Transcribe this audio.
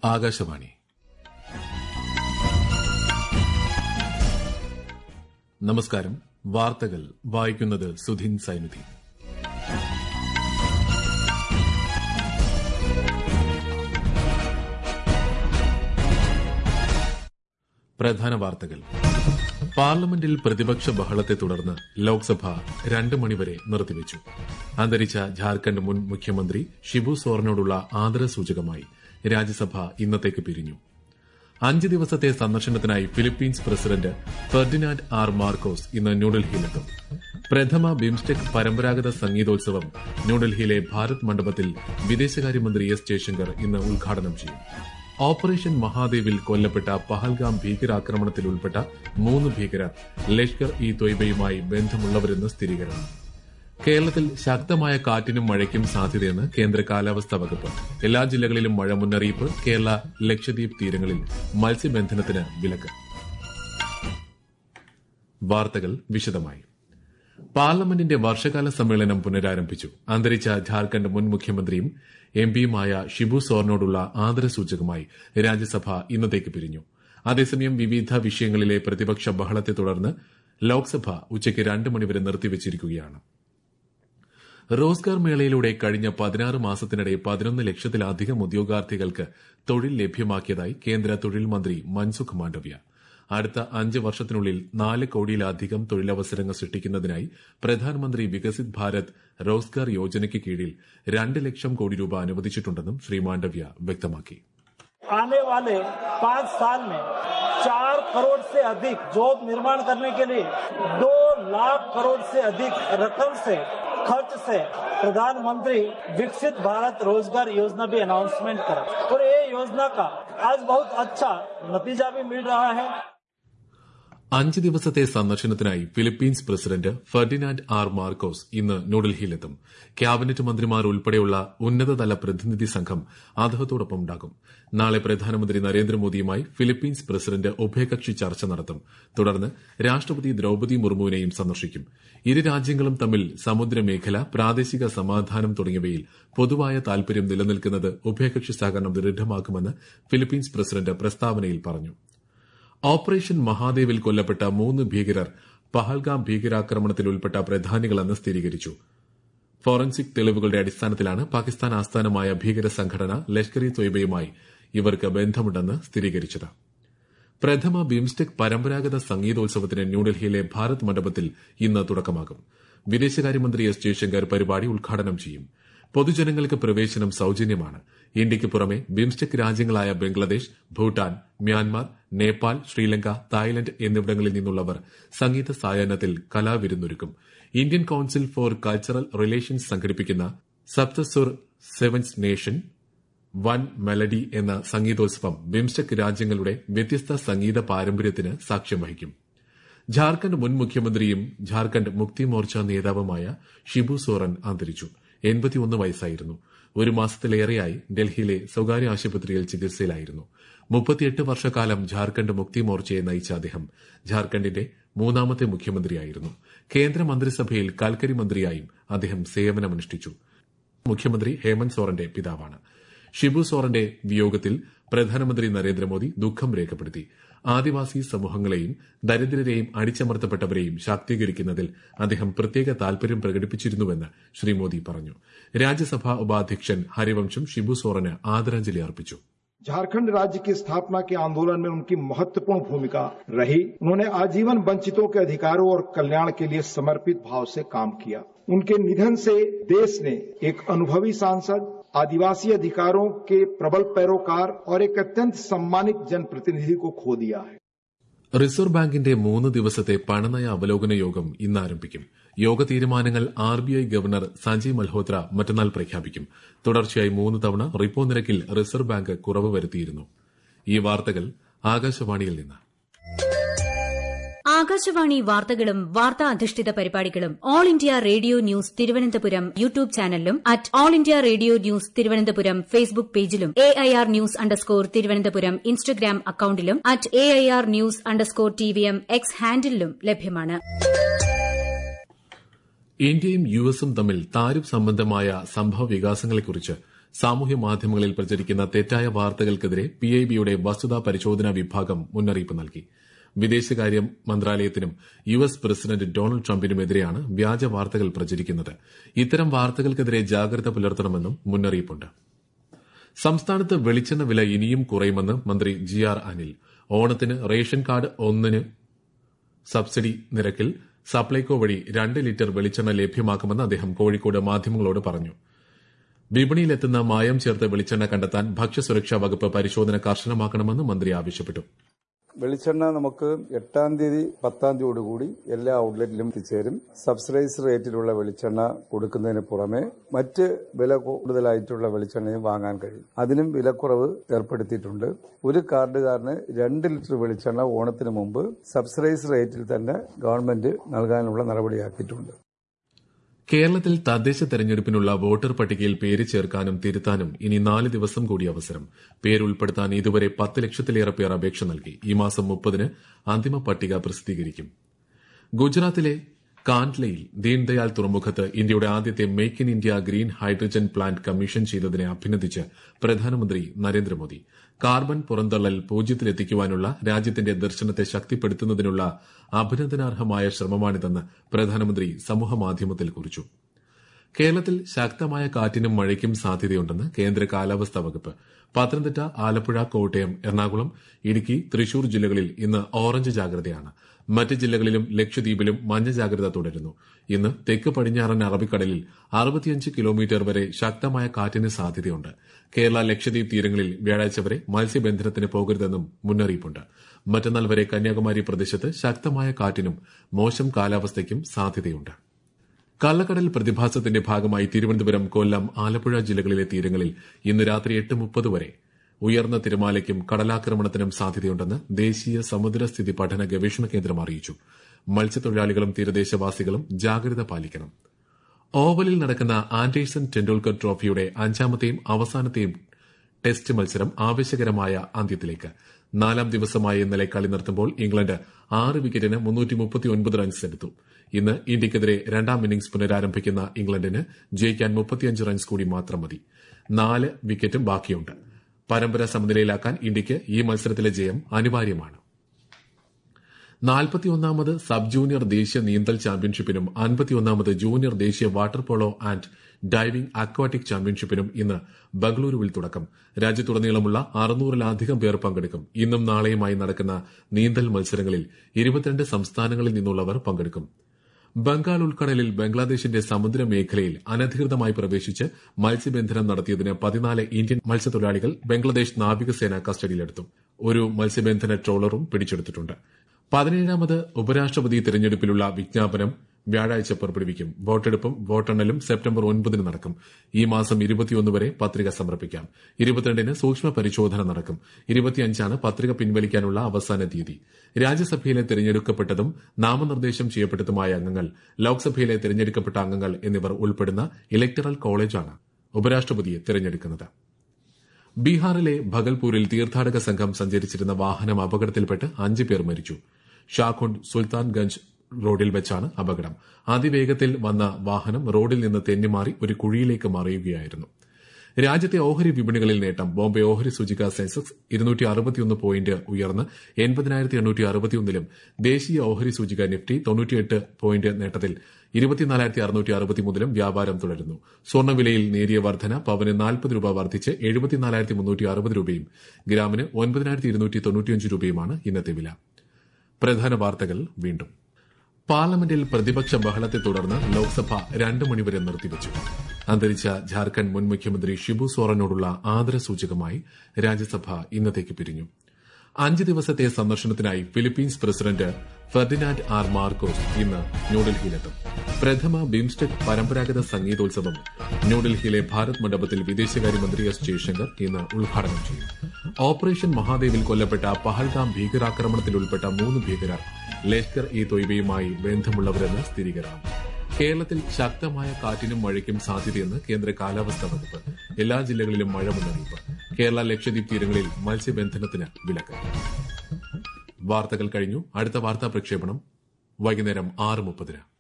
ആകാശവാണി നമസ്കാരം വാർത്തകൾ വായിക്കുന്നത് സുധിൻ സൈനുദ്ദീൻ പ്രധാന വാർത്തകൾ പാർലമെന്റിൽ പ്രതിപക്ഷ ബഹളത്തെ തുടർന്ന് ലോക്സഭ രണ്ട് മണിവരെ നിർത്തിവച്ചു അന്തരിച്ച ജാർഖണ്ഡ് മുൻ മുഖ്യമന്ത്രി ഷിബു സോറനോടുള്ള ആദരസൂചകമായി രാജ്യസഭ ഇന്നത്തേക്ക് പിരിഞ്ഞു അഞ്ച് ദിവസത്തെ സന്ദർശനത്തിനായി Philippines president Ferdinand R Marcos ഇന്ന് ന്യൂഡൽഹിയിലെത്തും പ്രഥമ ബിംസ്റ്റെക് പരമ്പരാഗത സംഗീതോത്സവം ന്യൂഡൽഹിയിലെ ഭാരത് മണ്ഡപത്തിൽ വിദേശകാര്യമന്ത്രി എസ് ജയശങ്കർ ഇന്ന് ഉദ്ഘാടനം ചെയ്യും ഓപ്പറേഷൻ മഹാദേവിൽ കൊല്ലപ്പെട്ട പഹൽഗാം ഭീകരാക്രമണത്തിൽ ഉൾപ്പെട്ട മൂന്ന് ഭീകരർ ലഷ്കർ ഇ തൊയ്ബയുമായി ബന്ധമുള്ളവരെന്ന് സ്ഥിരീകരണം കേരളത്തിൽ ശക്തമായ കാറ്റിനും മഴയ്ക്കും സാധ്യതയെന്ന് കേന്ദ്ര കാലാവസ്ഥാ വകുപ്പ് എല്ലാ ജില്ലകളിലും മഴ മുന്നറിയിപ്പ് കേരള ലക്ഷദ്വീപ് തീരങ്ങളിൽ മത്സ്യബന്ധനത്തിന് വിലക്ക് വാർത്തകൾ വിശദമായി പാർലമെന്റിന്റെ വർഷകാല സമ്മേളനം പുനരാരംഭിച്ചു അന്തരിച്ച ഝാർഖണ്ഡ് മുൻ മുഖ്യമന്ത്രിയും എം പിയുമായ ഷിബു സോറിനോടുള്ള ആദരസൂചകമായി രാജ്യസഭ ഇന്നത്തേക്ക് പിരിഞ്ഞു അതേസമയം വിവിധ വിഷയങ്ങളിലെ പ്രതിപക്ഷ ബഹളത്തെ തുടർന്ന് ലോക്സഭ ഉച്ചയ്ക്ക് രണ്ട് മണിവരെ നിർത്തിവച്ചിരിക്കുകയാണ് റോസ്ഗാർ മേളയിലൂടെ കഴിഞ്ഞ പതിനാറ് മാസത്തിനിടെ പതിനൊന്ന് ലക്ഷത്തിലധികം ഉദ്യോഗാർത്ഥികൾക്ക് തൊഴിൽ ലഭ്യമാക്കിയതായി കേന്ദ്ര തൊഴിൽ മന്ത്രി മൻസുഖ് മാണ്ഡവ്യ അടുത്ത അഞ്ച് വർഷത്തിനുള്ളിൽ നാല് കോടിയിലധികം തൊഴിലവസരങ്ങൾ സൃഷ്ടിക്കുന്നതിനായി പ്രധാനമന്ത്രി വികസിത് ഭാരത് റോസ്ഗാർ യോജനയ്ക്ക് കീഴിൽ രണ്ട് ലക്ഷം കോടി രൂപ അനുവദിച്ചിട്ടുണ്ടെന്നും ശ്രീ മാണ്ഡവ്യ വ്യക്തമാക്കി आने वाले पाँच साल में चार करोड़ से अधिक जॉब निर्माण करने के लिए दो लाख करोड़ से अधिक रकम से खर्च से प्रधानमंत्री विकसित भारत रोजगार योजना भी अनाउंसमेंट करा और ये योजना का आज बहुत अच्छा नतीजा भी मिल रहा है അഞ്ച് ദിവസത്തെ സന്ദർശനത്തിനായി Philippines president Ferdinand R Marcos ഇന്ന് ന്യൂഡൽഹിയിലെത്തും ക്യാബിനറ്റ് മന്ത്രിമാർ ഉൾപ്പെടെയുള്ള ഉന്നതതല പ്രതിനിധി സംഘം അദ്ദേഹത്തോടൊപ്പം ഉണ്ടാകും നാളെ പ്രധാനമന്ത്രി നരേന്ദ്രമോദിയുമായി ഫിലിപ്പീൻസ് പ്രസിഡന്റ് ഉഭയകക്ഷി ചർച്ച നടത്തും തുടർന്ന് രാഷ്ട്രപതി ദ്രൌപതി മുർമുവിനെയും സന്ദർശിക്കും ഇരു രാജ്യങ്ങളും തമ്മിൽ സമുദ്രമേഖല പ്രാദേശിക സമാധാനം തുടങ്ങിയവയിൽ പൊതുവായ താൽപര്യം നിലനിൽക്കുന്നത് ഉഭയകക്ഷി സഹകരണം ദൃഢമാക്കുമെന്ന് ഫിലിപ്പീൻസ് പ്രസിഡന്റ് പ്രസ്താവനയിൽ പറഞ്ഞു ഓപ്പറേഷൻ മഹാദേവിൽ കൊല്ലപ്പെട്ട മൂന്ന് ഭീകരർ പഹൽഗാം ഭീകരാക്രമണത്തിൽ ഉൾപ്പെട്ട പ്രധാനികളെന്ന് സ്ഥിരീകരിച്ചു ഫോറൻസിക് തെളിവുകളുടെ അടിസ്ഥാനത്തിലാണ് പാകിസ്ഥാൻ ആസ്ഥാനമായ ഭീകര സംഘടന ലഷ്കർ ഇ തൊയ്ബയുമായി ഇവർക്ക് ബന്ധമുണ്ടെന്ന് സ്ഥിരീകരിച്ചത് പ്രഥമ ബിംസ്റ്റെക് പരമ്പരാഗത സംഗീതോത്സവത്തിന് ന്യൂഡൽഹിയിലെ ഭാരത് മണ്ഡപത്തിൽ ഇന്ന് തുടക്കമാകും വിദേശകാര്യമന്ത്രി എസ് ജയശങ്കർ പരിപാടി ഉദ്ഘാടനം ചെയ്യും പൊതുജനങ്ങൾക്ക് പ്രവേശനം സൌജന്യമാണ് ഇന്ത്യയ്ക്ക് പുറമെ ബിംസ്റ്റെക് രാജ്യങ്ങളായ ബംഗ്ലാദേശ് ഭൂട്ടാൻ മ്യാൻമാർ നേപ്പാൾ ശ്രീലങ്ക തായ്ലൻഡ് എന്നിവിടങ്ങളിൽ നിന്നുള്ളവർ സംഗീത സായാഹ്നത്തിൽ കലാവിരുന്നൊരുക്കും Indian council for cultural relations സംഘടിപ്പിക്കുന്ന Saptasur sevens nation one melody എന്ന സംഗീതോത്സവം ബിംസ്റ്റെക് രാജ്യങ്ങളുടെ വ്യത്യസ്ത സംഗീത പാരമ്പര്യത്തിന് സാക്ഷ്യം വഹിക്കും ഝാർഖണ്ഡ് മുൻ മുഖ്യമന്ത്രിയും ഝാർഖണ്ഡ് മുക്തി മോർച്ച നേതാവുമായ ഷിബു സോറൻ അന്തരിച്ചു എൺപത്തിയൊന്ന് വയസ്സായിരുന്നു ഒരു മാസത്തിലേറെയായി ഡൽഹിയിലെ സ്വകാര്യ ആശുപത്രിയിൽ ചികിത്സയിലായിരുന്നു മുപ്പത്തിയെട്ട് വർഷക്കാലം ഝാർഖണ്ഡ് മുക്തി മോർച്ചയെ നയിച്ച അദ്ദേഹം ഝാർഖണ്ഡിന്റെ മൂന്നാമത്തെ മുഖ്യമന്ത്രിയായിരുന്നു കേന്ദ്ര മന്ത്രിസഭയിൽ കൽക്കരി മന്ത്രിയായും അദ്ദേഹം സേവനമനുഷ്ഠിച്ചു മുഖ്യമന്ത്രി ഹേമന്ത് സോറന്റെ പിതാവാണ് ഷിബു സോറന്റെ വിയോഗത്തിൽ പ്രധാനമന്ത്രി നരേന്ദ്രമോദി ദുഃഖം രേഖപ്പെടുത്തി ആദിവാസി സമൂഹങ്ങളെയും ദരിദ്രരെയും അടിച്ചമർത്തപ്പെട്ടവരെയും ശാക്തീകരിക്കുന്നതിൽ അദ്ദേഹം പ്രത്യേക താൽപര്യം പ്രകടിപ്പിച്ചിരുന്നുവെന്ന് ശ്രീ മോദി പറഞ്ഞു രാജ്യസഭാ ഉപാധ്യക്ഷൻ ഹരിവംശം ഷിബു സോറന് ആദരാഞ്ജലി അർപ്പിച്ചു झारखंड राज्य की स्थापना के आंदोलन में उनकी महत्वपूर्ण भूमिका रही उन्होंने आजीवन वंचितों के अधिकारों और कल्याण के लिए समर्पित भाव से काम किया उनके निधन से देश ने एक अनुभवी सांसद आदिवासी अधिकारों के प्रबल पैरोकार और एक अत्यंत सम्मानित जनप्रतिनिधि को खो दिया है റിസർവ് ബാങ്കിന്റെ മൂന്ന് ദിവസത്തെ പണനയ അവലോകന യോഗം ഇന്ന് ആരംഭിക്കും യോഗ തീരുമാനങ്ങൾ R B I governor Sanjay Malhotra മറ്റന്നാൾ പ്രഖ്യാപിക്കും തുടർച്ചയായി മൂന്ന് തവണ റിപ്പോ നിരക്കിൽ റിസർവ് ബാങ്ക് കുറവ് വരുത്തിയിരുന്നു ഈ വാർത്തകൾ ആകാശവാണിയിൽ നിന്ന് ആകാശവാണി വാർത്തകളും വാർത്താ അധിഷ്ഠിത പരിപാടികളും all India radio news Thiruvananthapuram YouTube ചാനലിലും at all India radio news Thiruvananthapuram Facebook പേജിലും A I R news underscore Thiruvananthapuram Instagram അക്കൌണ്ടിലും at A I R news underscore T V M X ഹാൻഡിലും ലഭ്യമാണ് ഇന്ത്യയും യു എസും തമ്മിൽ താരിഫ് സംബന്ധമായ സംഭവ വികാസങ്ങളെക്കുറിച്ച് സാമൂഹ്യ മാധ്യമങ്ങളിൽ പ്രചരിക്കുന്ന തെറ്റായ വാർത്തകൾക്കെതിരെ പിഐബിയുടെ വസ്തുതാ പരിശോധനാ വിഭാഗം മുന്നറിയിപ്പ് നൽകി വിദേശകാര്യ മന്ത്രാലയത്തിനും യു എസ് പ്രസിഡന്റ് ഡൊണാൾഡ് ട്രംപിനുമെതിരെയാണ് വ്യാജ വാർത്തകൾ പ്രചരിക്കുന്നത് ഇത്തരം വാർത്തകൾക്കെതിരെ ജാഗ്രത പുലർത്തണമെന്നും മുന്നറിയിപ്പുണ്ട് സംസ്ഥാനത്ത് വെളിച്ചെണ്ണ വില ഇനിയും കുറയുമെന്ന് മന്ത്രി ജി ആർ അനിൽ ഓണത്തിന് റേഷൻ കാർഡ് ഒന്നിന് സബ്സിഡി നിരക്കിൽ സപ്ലൈകോ വഴി രണ്ട് ലിറ്റർ വെളിച്ചെണ്ണ ലഭ്യമാക്കുമെന്ന് അദ്ദേഹം കോഴിക്കോട് മാധ്യമങ്ങളോട് പറഞ്ഞു വിപണിയിലെത്തുന്ന മായം ചേർത്ത വെളിച്ചെണ്ണ കണ്ടെത്താൻ ഭക്ഷ്യസുരക്ഷാ വകുപ്പ് പരിശോധന കർശനമാക്കണമെന്ന് മന്ത്രി ആവശ്യപ്പെട്ടു വെളിച്ചെണ്ണ നമുക്ക് എട്ടാം തീയതി പത്താം തീയതിയോടുകൂടി എല്ലാ ഔട്ട്ലെറ്റിലും എത്തിച്ചേരും സബ്സിഡൈസ് റേറ്റിലുള്ള വെളിച്ചെണ്ണ കൊടുക്കുന്നതിന് പുറമെ മറ്റ് വില കൂടുതലായിട്ടുള്ള വെളിച്ചെണ്ണയും വാങ്ങാൻ കഴിയും അതിനും വിലക്കുറവ് ഏർപ്പെടുത്തിയിട്ടുണ്ട് ഒരു കാർഡുകാരന് രണ്ട് ലിറ്റർ വെളിച്ചെണ്ണ ഓണത്തിന് മുമ്പ് സബ്സിഡൈസ് റേറ്റിൽ തന്നെ ഗവൺമെന്റ് നൽകാനുള്ള നടപടിയാക്കിയിട്ടുണ്ട് കേരളത്തിൽ തദ്ദേശ തെരഞ്ഞെടുപ്പിനുള്ള വോട്ടർ പട്ടികയിൽ പേര് ചേർക്കാനും തിരുത്താനും ഇനി നാല് ദിവസം കൂടി അവസരം പേരുൾപ്പെടുത്താൻ ഇതുവരെ പത്ത് ലക്ഷത്തിലേറെ പേർ അപേക്ഷ നൽകി ഈ മാസം മുപ്പതിന് അന്തിമ പട്ടിക പ്രസിദ്ധീകരിക്കും ഗുജറാത്തിലെ കാൻഡ്ലയിൽ ദീൻദയാൽ തുറമുഖത്ത് ഇന്ത്യയുടെ ആദ്യത്തെ make in India green hydrogen plant commission ചെയ്തതിനെ അഭിനന്ദിച്ച് പ്രധാനമന്ത്രി നരേന്ദ്രമോദി കാർബൺ പുറന്തള്ളൽ പൂജ്യത്തിലെത്തിക്കുവാനുള്ള രാജ്യത്തിന്റെ ദർശനത്തെ ശക്തിപ്പെടുത്തുന്നതിനുള്ള അഭിനന്ദനാർഹമായ ശ്രമമാണിതെന്ന് പ്രധാനമന്ത്രി സമൂഹമാധ്യമത്തിൽ കുറിച്ചു കേരളത്തിൽ ശക്തമായ കാറ്റിനും മഴയ്ക്കും സാധ്യതയുണ്ടെന്ന് കേന്ദ്ര കാലാവസ്ഥാ വകുപ്പ് പത്തനംതിട്ട ആലപ്പുഴ കോട്ടയം എറണാകുളം ഇടുക്കി തൃശൂർ ജില്ലകളിൽ ഇന്ന് ഓറഞ്ച് ജാഗ്രതയാണ് മറ്റ് ജില്ലകളിലും ലക്ഷദ്വീപിലും മഞ്ഞ ജാഗ്രത തുടരുന്നു ഇന്ന് തെക്ക് പടിഞ്ഞാറൻ അറബിക്കടലിൽ അറുപത്തിയഞ്ച് കിലോമീറ്റർ വരെ ശക്തമായ കാറ്റിന് സാധ്യതയുണ്ട് കേരള ലക്ഷദ്വീപ് തീരങ്ങളിൽ വ്യാഴാഴ്ച വരെ മത്സ്യബന്ധനത്തിന് പോകരുതെന്നും മുന്നറിയിപ്പുണ്ട് മറ്റന്നാൾ വരെ കന്യാകുമാരി പ്രദേശത്ത് ശക്തമായ കാറ്റിനും മോശം കാലാവസ്ഥയ്ക്കും സാധ്യതയുണ്ട് കള്ളക്കടൽ പ്രതിഭാസത്തിന്റെ ഭാഗമായി തിരുവനന്തപുരം കൊല്ലം ആലപ്പുഴ ജില്ലകളിലെ തീരങ്ങളിൽ ഇന്ന് രാത്രി എട്ട് മുപ്പത് വരെ ഉയർന്ന തിരമാലയ്ക്കും കടലാക്രമണത്തിനും സാധ്യതയുണ്ടെന്ന് ദേശീയ സമുദ്രസ്ഥിതി പഠന ഗവേഷണ കേന്ദ്രം അറിയിച്ചു മത്സ്യത്തൊഴിലാളികളും തീരദേശവാസികളും ജാഗ്രത പാലിക്കണം ഓവലിൽ നടക്കുന്ന ആൻഡേഴ്സൺ ടെൻഡുൽക്കർ ട്രോഫിയുടെ അഞ്ചാമത്തെയും അവസാനത്തെയും ടെസ്റ്റ് മത്സരം ആവേശകരമായ അന്ത്യത്തിലേക്ക് നാലാം ദിവസമായ ഇന്നലെ കളി നിർത്തുമ്പോൾ ഇംഗ്ലണ്ട് ആറ് വിക്കറ്റിന് മുന്നൂറ്റി റൺസ് എടുത്തു ഇന്ന് ഇന്ത്യക്കെതിരെ രണ്ടാം ഇന്നിംഗ്സ് പുനരാരംഭിക്കുന്ന ഇംഗ്ലണ്ടിന് ജയിക്കാൻ മുപ്പത്തിയഞ്ച് റൺസ് കൂടി മാത്രം മതി നാല് വിക്കറ്റും ബാക്കിയുണ്ട് പരമ്പര സമനിലയിലാക്കാൻ ഇന്ത്യയ്ക്ക് ഈ മത്സരത്തിലെ ജയം അനിവാര്യമാണ് നാൽപ്പത്തിയൊന്നാമത് സബ് ജൂനിയർ ദേശീയ നീന്തൽ ചാമ്പ്യൻഷിപ്പിനും അൻപത്തിയൊന്നാമത് ജൂനിയർ ദേശീയ water polo and diving aquatic ചാമ്പ്യൻഷിപ്പിനും ഇന്ന് ബംഗളൂരുവിൽ തുടക്കം രാജ്യത്തുടനീളമുള്ള അറുന്നൂറിലധികം പേർ പങ്കെടുക്കും ഇന്നും നാളെയുമായി നടക്കുന്ന നീന്തൽ മത്സരങ്ങളിൽ ഇരുപത്തിരണ്ട് സംസ്ഥാനങ്ങളിൽ നിന്നുള്ളവർ പങ്കെടുക്കും ബംഗാൾ ഉൾക്കടലിൽ ബംഗ്ലാദേശിന്റെ സമുദ്ര മേഖലയിൽ അനധികൃതമായി പ്രവേശിച്ച് മത്സ്യബന്ധനം നടത്തിയതിന് പതിനാല് ഇന്ത്യൻ മത്സ്യത്തൊഴിലാളികൾ ബംഗ്ലാദേശ് നാവികസേന കസ്റ്റഡിയിലെടുത്തു ഒരു മത്സ്യബന്ധന ട്രോളറും പിടിച്ചെടുത്തിട്ടുണ്ട് പതിനേഴാമത് ഉപരാഷ്ട്രപതി തെരഞ്ഞെടുപ്പിലുള്ള വിജ്ഞാപനം വ്യാഴാഴ്ച പുറപ്പെടുവിക്കും വോട്ടെടുപ്പും വോട്ടെണ്ണലും സെപ്റ്റംബർ ഒൻപതിന് നടക്കും ഈ മാസം ഇരുപത്തിയൊന്ന് വരെ പത്രിക സമർപ്പിക്കാം ഇരുപത്തിരണ്ടിന് സൂക്ഷ്മ പരിശോധന നടക്കും ഇരുപത്തിയഞ്ചാണ് പത്രിക പിൻവലിക്കാനുള്ള അവസാന തീയതി രാജ്യസഭയിലെ തിരഞ്ഞെടുക്കപ്പെട്ടതും നാമനിർദ്ദേശം ചെയ്യപ്പെട്ടതുമായ അംഗങ്ങൾ ലോക്സഭയിലെ തിരഞ്ഞെടുക്കപ്പെട്ട അംഗങ്ങൾ എന്നിവർ ഉൾപ്പെടുന്ന ഇലക്ടറൽ കോളേജാണ് ഉപരാഷ്ട്രപതിയെ തിരഞ്ഞെടുക്കുന്നത് ബീഹാറിലെ ഭഗൽപൂരിൽ തീർത്ഥാടക സംഘം സഞ്ചരിച്ചിരുന്ന വാഹനം അപകടത്തിൽപ്പെട്ട് അഞ്ച് പേർ മരിച്ചു ഷാഖുണ്ട് സുൽത്താൻഗഞ്ച് റോഡിൽ വെച്ചാണ് അപകടം അതിവേഗത്തിൽ വന്ന വാഹനം റോഡിൽ നിന്ന് തെന്നിമാറി ഒരു കുഴിയിലേക്ക് മറിയുകയായിരുന്നു രാജ്യത്തെ ഓഹരി വിപണികളിൽ നേട്ടം ബോംബെ ഓഹരി സൂചിക സെൻസെക്സ് ഇരുന്നൂറ്റി അറുപത്തിയൊന്ന് പോയിന്റ് ഉയർന്ന് എൺപതിനായിരത്തി എണ്ണൂറ്റി അറുപത്തിയൊന്നിലും ദേശീയ ഓഹരി സൂചിക നിഫ്റ്റി തൊണ്ണൂറ്റിയെട്ട് പോയിന്റ് നേട്ടത്തിൽ ഇരുപത്തിനാലായിരത്തി അറുന്നൂറ്റി അറുപത്തിമൂന്നിലും വ്യാപാരം തുടരുന്നു സ്വർണ്ണവിലയിൽ നേരിയ വർധന പവന് നാൽപ്പത് രൂപ വർദ്ധിച്ച് എഴുപത്തിനാലായിരത്തി മുന്നൂറ്റി അറുപത് രൂപയും ഗ്രാമിന് ഒൻപതിനായിരത്തി ഇരുന്നൂറ്റി തൊണ്ണൂറ്റിയഞ്ച് രൂപയുമാണ് ഇന്നത്തെ വില പ്രധാന വാർത്തകൾ വീണ്ടും പാർലമെന്റിൽ പ്രതിപക്ഷ ബഹളത്തെ തുടർന്ന് ലോക്സഭ രണ്ടു മണിവരെ നിർത്തിവച്ചു അന്തരിച്ച ജാർഖണ്ഡ് മുൻ മുഖ്യമന്ത്രി ഷിബു സോറനോടുള്ള ആദരസൂചകമായി രാജ്യസഭ ഇന്നത്തേക്ക് പിരിഞ്ഞു അഞ്ച് ദിവസത്തെ സന്ദർശനത്തിനായി Philippines president Ferdinand R Marcos ഇന്ന് ന്യൂഡൽഹിയിലെത്തും പ്രഥമ ബിംസ്റ്റെക് പരമ്പരാഗത സംഗീതോത്സവം ന്യൂഡൽഹിയിലെ ഭാരത് മണ്ഡപത്തിൽ വിദേശകാര്യമന്ത്രി എസ് ജയശങ്കർ ഇന്ന് ഉദ്ഘാടനം ചെയ്യും ഓപ്പറേഷൻ മഹാദേവിൽ കൊല്ലപ്പെട്ട പഹൽഗാം ഭീകരാക്രമണത്തിൽ ഉൾപ്പെട്ട മൂന്ന് ഭീകരർ ലഷ്കർ ഇ തൊയ്ബയുമായി ബന്ധമുള്ളവരെന്ന് സ്ഥിരീകരണം കേരളത്തിൽ ശക്തമായ കാറ്റിനും മഴയ്ക്കും സാധ്യതയെന്ന് കേന്ദ്ര കാലാവസ്ഥാ വകുപ്പ് എല്ലാ ജില്ലകളിലും മഴ മുന്നറിയിപ്പ് കേരള ലക്ഷദ്വീപ് തീരങ്ങളിൽ മത്സ്യബന്ധനത്തിന് വിലക്ക് വാർത്തകൾ കഴിഞ്ഞു അടുത്ത വാർത്താ പ്രക്ഷേപണം വൈകുന്നേരം ആറ് മുപ്പതിന്